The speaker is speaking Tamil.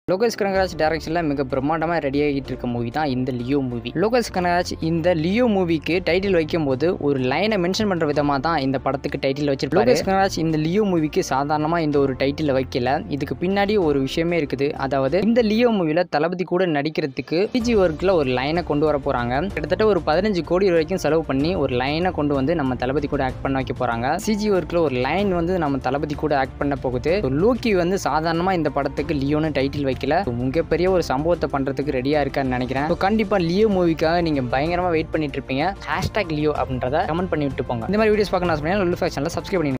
லோகேஷ் கனகராஜ் டைரக்ஷனில் மிக பிரம்மாண்டமாக ரெடி ஆகிட்டு இருக்க மூவி தான் இந்த லியோ மூவி லோகேஷ் கனகராஜ் இந்த லியோ மூவிக்கு டைட்டில் வைக்கும்போது ஒரு லைனை மென்ஷன் பண்ணுற விதமாக தான் இந்த படத்துக்கு டைட்டில் வச்சிருப்பாரு லோகேஷ் கனகராஜ் இந்த லியோ மூவிக்கு சாதாரணமாக இந்த ஒரு டைட்டில் வைக்கல இதுக்கு பின்னாடி ஒரு விஷயமே இருக்குது அதாவது இந்த லியோ மூவியில் தளபதி கூட நடிக்கிறதுக்கு பிஜி ஒர்க்கில் ஒரு லைனை கொண்டு வர போகிறாங்க கிட்டத்தட்ட ஒரு பதினஞ்சு கோடி வரைக்கும் செலவு பண்ணி ஒரு லைனை கொண்டு வந்து நம்ம தளபதி கூட ஆக்ட் பண்ண வைக்க போகிறாங்க சிஜி ஒர்க்கில் ஒரு லைன் வந்து நம்ம தளபதி கூட ஆக்ட் பண்ண போகுது So, லோக்கி வந்து சாதாரணமாக இந்த படத்துக்கு லியோன்னு டைட்டில் வைக்கல So, மிகப்பெரிய ஒரு சம்பவத்தை பண்ணுறதுக்கு ரெடியாக இருக்கான்னு நினைக்கிறேன் ஸோ கண்டிப்பாக லியோ மூவிக்காக நீங்கள் பயங்கரமாக வெயிட் பண்ணிட்டு இருப்பீங்க ஹேஷ்டாக் லியோ அப்படின்றத கமெண்ட் பண்ணி விட்டு போங்க இந்த மாதிரி வீடியோஸ் பார்க்க நான் சொன்னேன் லுல்லு ஃபேஷனில் சப்ஸ்கிரைப் பண்ணி